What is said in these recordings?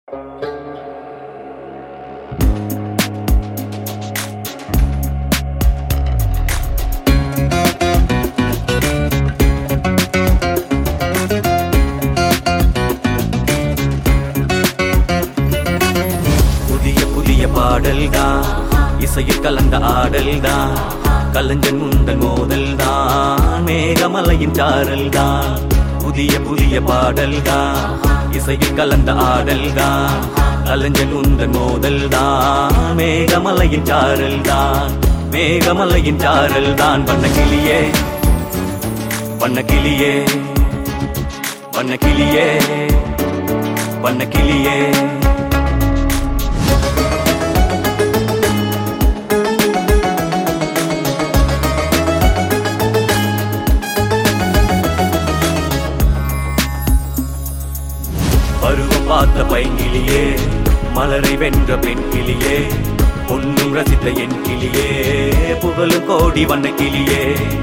புதிய புதிய பாடல் தான் இசையில் கலந்த ஆடல் தான் கலைஞன் முந்தல் மோதல் தான் மேகமலையின் சாரல் தான் புதிய புதிய பாடல் தான் இசையில் கலந்த ஆடல் தான் கலைஞன் முந்தல் மோதல் தான் மேகமலையின் சாரல் தான் மேகமலையின் சாரல் தான் வண்ண கிளியே வண்ண கிளியே வண்ண கிளியே வண்ண கிளியே பருவம் பார்த்த பைங்கிளியே மலரை வென்ற பெண் கிளியே பொன்னும் ரசித்த என் கிளியே புகழும் கோடி வண்ண கிளியே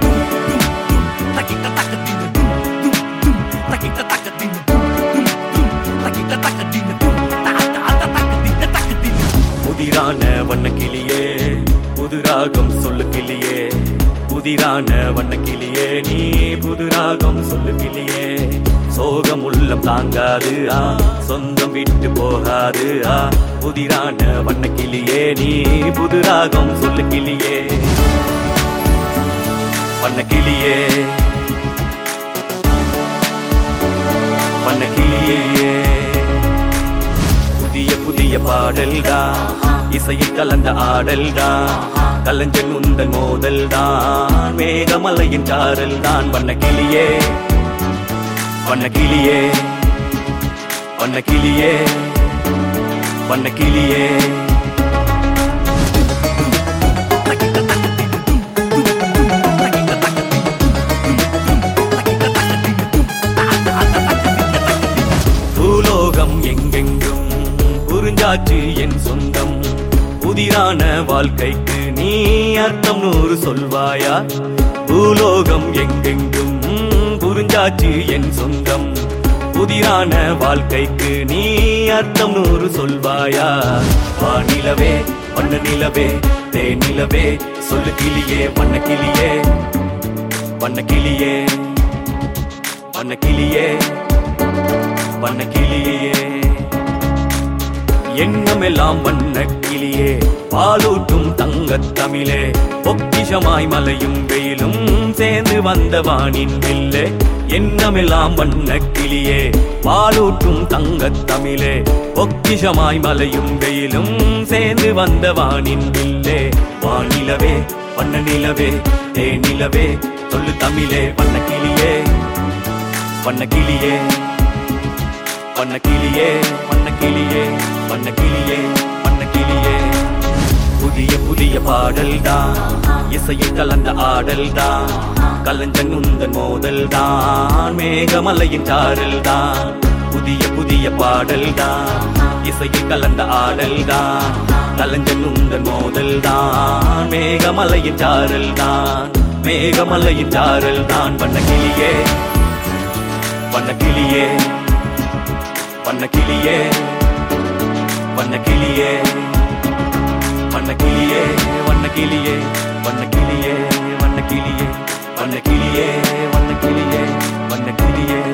புதிரான வண்ண கிளியே புதுராகம் சொல்லு கிளியே புதிரான வண்ண கிளியே நீ புதுராகம் சொல்லு கிளியே சோகம் உள்ளம் தாங்காது ஆ சொந்தம் விட்டு போகாது ஆ புதிரான வண்ண கிளியே நீ புதுராகம் சொல்லு கிளியே வண்ண கிளியே வண்ண கிளியே புதிய புதிய பாடல்டா இசையில் கலந்த ஆடல்டா கலைஞன் உந்தன் மோதல் தான் மேகமலையின் சாரல் தான் வண்ண கிளியே வண்ண கிளியே வண்ண கிளியே வண்ண கிளியே பூலோகம் எங்கெங்கும் புரிஞ்சாச்சு என் சொந்தம் புதிரான வாழ்க்கைக்கு நீ அர்த்தம் நூறு சொல்வாயா பூலோகம் எங்கெங்கும் புரிஞ்சாச்சு என் சொந்தம் புதிரான வாழ்க்கைக்கு நீ அர்த்தம் நூறு சொல்வாயா வானிலவே வண்ண நிலவே தேனிலவே சொல்லு கிளியே வண்ண கிளியே வண்ண கிளியே வண்ண கிளியே வண்ண கிளியே எண்ணமெல்லாம் வண்ண கிளியே பாலூட்டும் தங்கத் தமிழே பொக்கிஷமாய் மலையும் வெயிலும் சேர்ந்து வந்த வானின் வில்லே எண்ணமெல்லாம் வண்ண கிளியே பாலூட்டும் தங்கத் தமிழே பொக்கிஷமாய் மலையும் வெயிலும் சேர்ந்து வந்த வானின் வில்லே வானிலவே வண்ண நிலவே தேனிலவே சொல்லு தமிழே வண்ண கிளியே வண்ண கிளியே வண்ண கிளியே வண்ண கிளியே வண்ண கிளியே வண்ண கிளியே புதிய புதிய பாடல் தான் இசையில் கலந்த ஆடல் தான் கலைஞன் உந்தன் மோதல் தான் மேகமலையின் சாரல் தான் புதிய புதிய பாடல் தான் இசையில் கலந்த ஆடல் தான் கலைஞன் உந்தன் மோதல் தான் மேகமலையின் சாரல் தான் மேகமலையின் சாரல் தான் வண்ண கிளியே வண்ண கிளியே வண்ண கிளியே வண்ண கிளியே வண்ண கிளியே வண்ண கிளியே வண்ண கிளியே வண்ண கிளியே வண்ண கிளியே வண்ண கிளியே வண்ண கிளியே